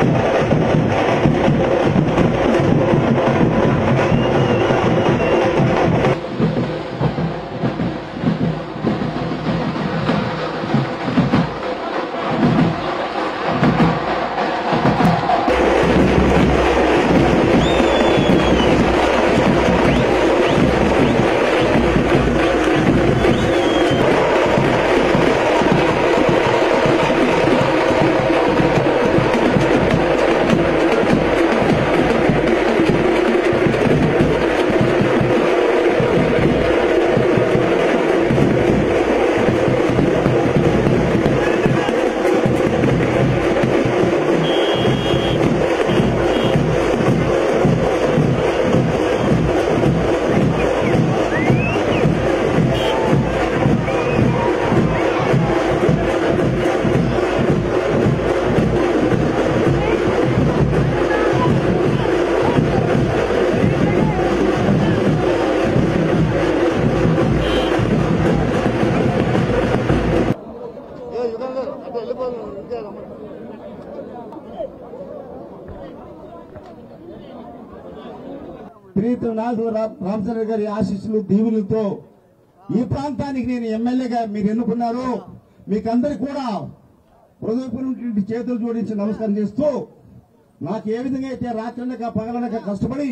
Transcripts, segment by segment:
ప్రీతనాథ్ రామచంద్ర గారి ఆశీస్సులు దీవులతో ఈ ప్రాంతానికి నేను ఎమ్మెల్యేగా మీరు ఎన్నుకున్నారు మీకందరికి కూడా హృదయపూర్వక చేతులు జోడించి నమస్కారం చేస్తూ నాకు ఏ విధంగా అయితే రాత్రనక పగలనక కష్టపడి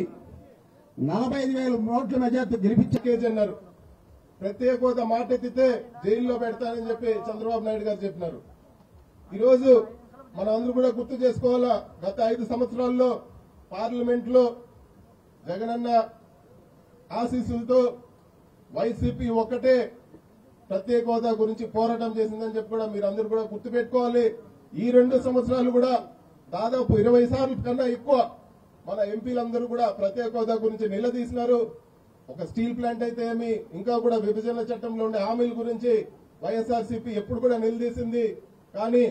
నలభై ఐదు వేల ఓట్ల మెజార్టీ గెలిపించి కేజీ అన్నారు ప్రత్యేక హోదా మాట ఎత్తితే జైల్లో పెడతానని చెప్పి చంద్రబాబు నాయుడు గారు చెప్పినారు ఈరోజు మనం అందరూ కూడా గుర్తు చేసుకోవాలా గత ఐదు సంవత్సరాల్లో పార్లమెంట్ లో జగనన్న ఆశీస్సులతో వైసీపీ ఒక్కటే ప్రత్యేక హోదా గురించి పోరాటం చేసిందని చెప్పి కూడా మీరు అందరూ కూడా గుర్తుపెట్టుకోవాలి ఈ రెండు సంవత్సరాలు కూడా దాదాపు ఇరవై సార్లు కన్నా ఎక్కువ మన ఎంపీలందరూ కూడా ప్రత్యేక హోదా గురించి నిలదీసినారు ఒక స్టీల్ ప్లాంట్ అయితే ఏమి ఇంకా కూడా విభజన చట్టంలో ఉండే హామీల గురించి వైఎస్ఆర్సీపీ ఎప్పుడు కూడా నిలదీసింది కానీ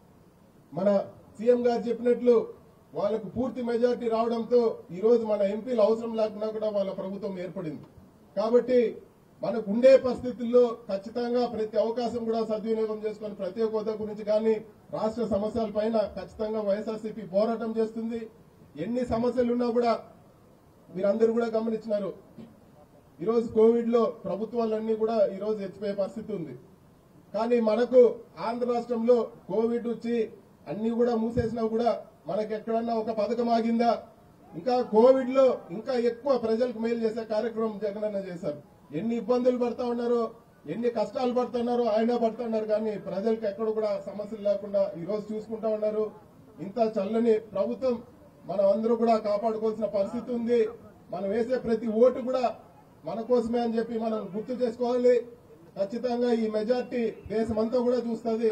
మన సీఎం గారు చెప్పినట్లు వాళ్ళకు పూర్తి మెజార్టీ రావడంతో ఈ రోజు మన ఎంపీలు అవసరం లేకుండా కూడా వాళ్ళ ప్రభుత్వం ఏర్పడింది కాబట్టి మనకు ఉండే పరిస్థితుల్లో ఖచ్చితంగా ప్రతి అవకాశం కూడా సద్వినియోగం చేసుకొని ప్రత్యేక హోదా గురించి కానీ రాష్ట్ర సమస్యల పైన ఖచ్చితంగా వైఎస్ఆర్సీపీ పోరాటం చేస్తుంది ఎన్ని సమస్యలు ఉన్నా కూడా మీరందరూ కూడా గమనించినారు ఈరోజు కోవిడ్ లో ప్రభుత్వాలన్నీ కూడా ఈ రోజు ఎత్తిపోయే పరిస్థితి ఉంది కానీ మనకు ఆంధ్ర రాష్ట్రంలో కోవిడ్ వచ్చి అన్ని కూడా మూసేసినా కూడా మనకి ఎక్కడన్నా ఒక పథకం ఆగిందా ఇంకా కోవిడ్ లో ఇంకా ఎక్కువ ప్రజలకు మేలు చేసే కార్యక్రమం జగనన్న చేశారు ఎన్ని ఇబ్బందులు పడతా ఉన్నారో ఎన్ని కష్టాలు పడుతున్నారో ఆయన పడుతున్నారు కానీ ప్రజలకు ఎక్కడ కూడా సమస్యలు లేకుండా ఈ రోజు చూసుకుంటా ఉన్నారు ఇంత చల్లని ప్రభుత్వం మనం అందరూ కూడా కాపాడుకోవాల్సిన పరిస్థితి ఉంది మనం వేసే ప్రతి ఓటు కూడా మన కోసమే అని చెప్పి మనం గుర్తు చేసుకోవాలి ఖచ్చితంగా ఈ మెజార్టీ దేశమంతా కూడా చూస్తుంది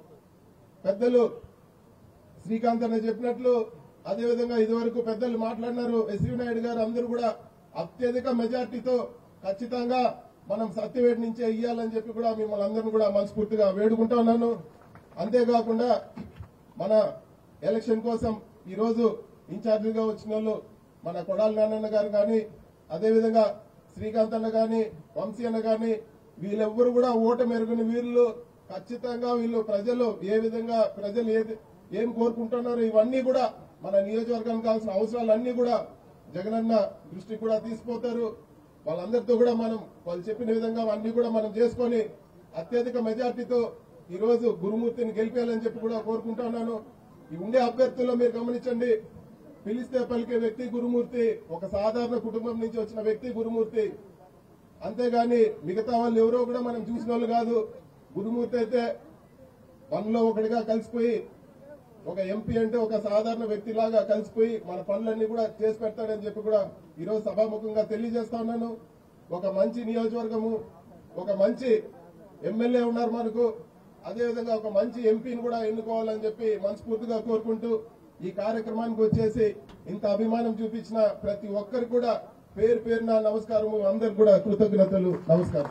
పెద్దలు శ్రీకాంత్ అన్న చెప్పినట్లు అదేవిధంగా ఇదివరకు పెద్దలు మాట్లాడినారు ఎస్వి నాయుడు గారు అందరూ కూడా అత్యధిక మెజార్టీతో ఖచ్చితంగా మనం సత్యవేటి నుంచే ఇయ్యాలని చెప్పి కూడా మిమ్మల్ని అందరిని కూడా మనస్ఫూర్తిగా వేడుకుంటా ఉన్నాను అంతేకాకుండా మన ఎలక్షన్ కోసం ఈ రోజు ఇన్ఛార్జిగా వచ్చిన వాళ్ళు మన కొడాలి నారాయణ గారు కానీ అదేవిధంగా శ్రీకాంత్ అన్న గాని వంశీ అన్న గాని వీళ్ళెవ్వరు కూడా ఓట మెరుగుని వీళ్ళు ఖచ్చితంగా వీళ్ళు ప్రజలు ఏ విధంగా ప్రజలు ఏది ఏం కోరుకుంటున్నారో ఇవన్నీ కూడా మన నియోజకవర్గానికి కావాల్సిన అవసరాలన్నీ కూడా జగనన్న దృష్టికి కూడా తీసుకుపోతారు వాళ్ళందరితో కూడా మనం వాళ్ళు చెప్పిన విధంగా అన్ని కూడా మనం చేసుకొని అత్యధిక మెజార్టీతో ఈ రోజు గురుమూర్తిని గెలిపేయాలని చెప్పి కూడా కోరుకుంటున్నాను ఈ ఉండే అభ్యర్థుల్లో మీరు గమనించండి పిలిస్తే పలికే వ్యక్తి గురుమూర్తి ఒక సాధారణ కుటుంబం నుంచి వచ్చిన వ్యక్తి గురుమూర్తి అంతేగాని మిగతా వాళ్ళు ఎవరో కూడా మనం చూసిన వాళ్ళు కాదు గురుమూర్తి అయితే పనిలో ఒకటిగా కలిసిపోయి ఒక ఎంపీ అంటే ఒక సాధారణ వ్యక్తిలాగా కలిసిపోయి మన పనులన్నీ కూడా చేసి పెడతాడని చెప్పి కూడా ఈరోజు సభాముఖంగా తెలియజేస్తా ఉన్నాను ఒక మంచి నియోజకవర్గము ఒక మంచి ఎమ్మెల్యే ఉన్నారు మనకు అదేవిధంగా ఒక మంచి ఎంపీని కూడా ఎన్నుకోవాలని చెప్పి మనస్ఫూర్తిగా కోరుకుంటూ ఈ కార్యక్రమానికి వచ్చేసి ఇంత అభిమానం చూపించిన ప్రతి ఒక్కరికి కూడా పేరు పేరున నమస్కారము అందరికి కూడా కృతజ్ఞతలు నమస్కారం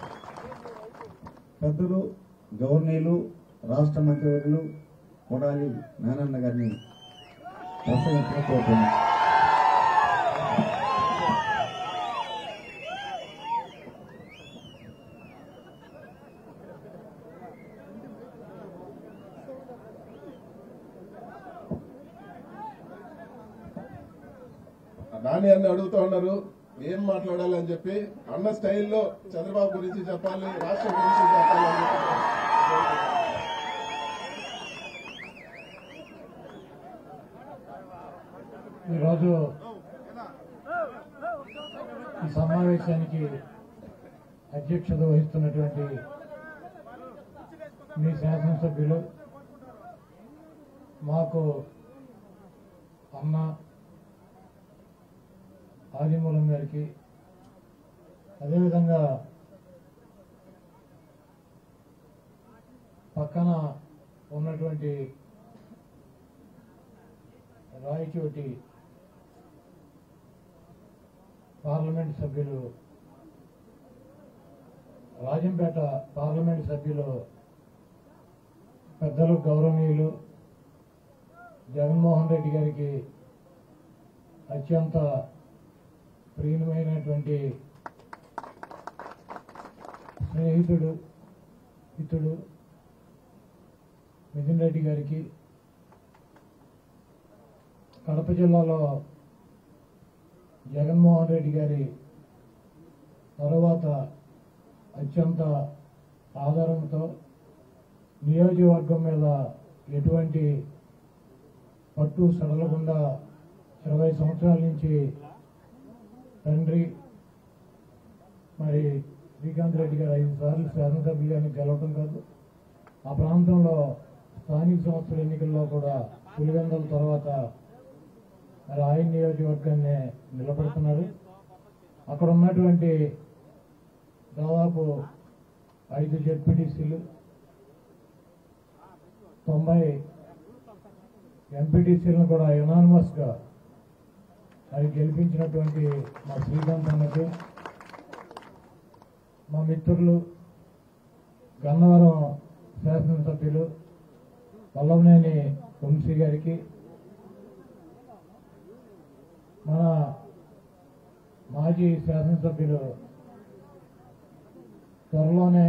పెద్దలు గవర్నీలు రాష్ట్ర మంత్రివర్యులు కొడాలి నానన్న గారిని ప్రసంగించడం కోరుతున్నాను నాని అన్ని అడుగుతా ఉన్నారు ఏం మాట్లాడాలి అని చెప్పి అన్న స్టైల్లో చంద్రబాబు గురించి చెప్పాలి రాష్ట్రం గురించి చెప్పాలి అని చెప్పి ఈరోజు ఈ సమావేశానికి అధ్యక్షత వహిస్తున్నటువంటి మీ శాసనసభ్యులు మాకు అన్న ఆదిమూలం గారికి అదేవిధంగా పక్కన ఉన్నటువంటి రాయచోటి పార్లమెంట్ సభ్యులు రాజంపేట పార్లమెంట్ సభ్యులు పెద్దలు గౌరవనీయులు జగన్మోహన్ రెడ్డి గారికి అత్యంత ప్రియమైనటువంటి స్నేహితుడు మిత్రుడు మిథున్ రెడ్డి గారికి కడప జిల్లాలో జగన్మోహన్ రెడ్డి గారి తరువాత అత్యంత ఆధారంతో నియోజకవర్గం మీద ఎటువంటి పట్టు సడలకుండా ఇరవై సంవత్సరాల నుంచి తండ్రి మరి శ్రీకాంత్ రెడ్డి గారు ఐదు సార్లు శాసనసభ్యులను గెలవడం కాదు ఆ ప్రాంతంలో స్థానిక సంస్థల ఎన్నికల్లో కూడా పులివెందల తర్వాత మరి ఆయన నియోజకవర్గాన్ని నిలబడుతున్నారు అక్కడ ఉన్నటువంటి దాదాపు ఐదు జెడ్పీటీసీలు తొంభై ఎంపీటీసీలను కూడా యునానిమస్ గా అది గెలిపించినటువంటి మా శ్రీకాంత్ అన్నకి మా మిత్రులు గన్నవరం శాసనసభ్యులు వల్లభనేని వంశీ గారికి మన మాజీ శాసనసభ్యులు త్వరలోనే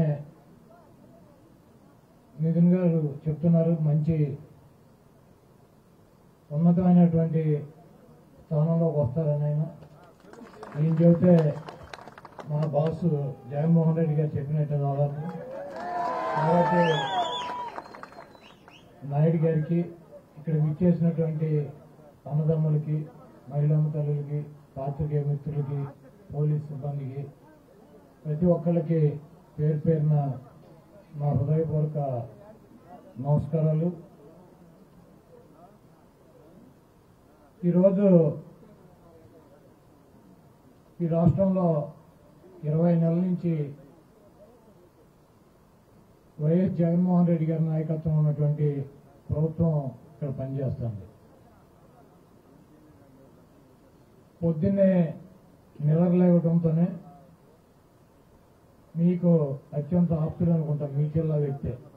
నితిన్ గారు చెప్తున్నారు మంచి ఉన్నతమైనటువంటి స్థానంలోకి వస్తారని ఆయన నేను చెబితే మా బాసు జగన్మోహన్ రెడ్డి గారు చెప్పినట్టు దాదాపు కాబట్టి నాయుడు గారికి ఇక్కడ విచ్చేసినటువంటి అన్నదమ్ములకి మహిళమ్మ తల్లులకి పాత్రికేయ మిత్రులకి పోలీస్ సిబ్బందికి ప్రతి ఒక్కరికి పేరు పేరున నా హృదయపూర్వక నమస్కారాలు ఈరోజు ఈ రాష్ట్రంలో ఇరవై నెలల నుంచి వైఎస్ జగన్మోహన్ రెడ్డి గారి నాయకత్వం ఉన్నటువంటి ప్రభుత్వం ఇక్కడ పనిచేస్తుంది పొద్దున్నే నిద్రలేవడంతోనే మీకు అత్యంత ఆప్తులు అనుకుంటా మీ జిల్లా వ్యక్తే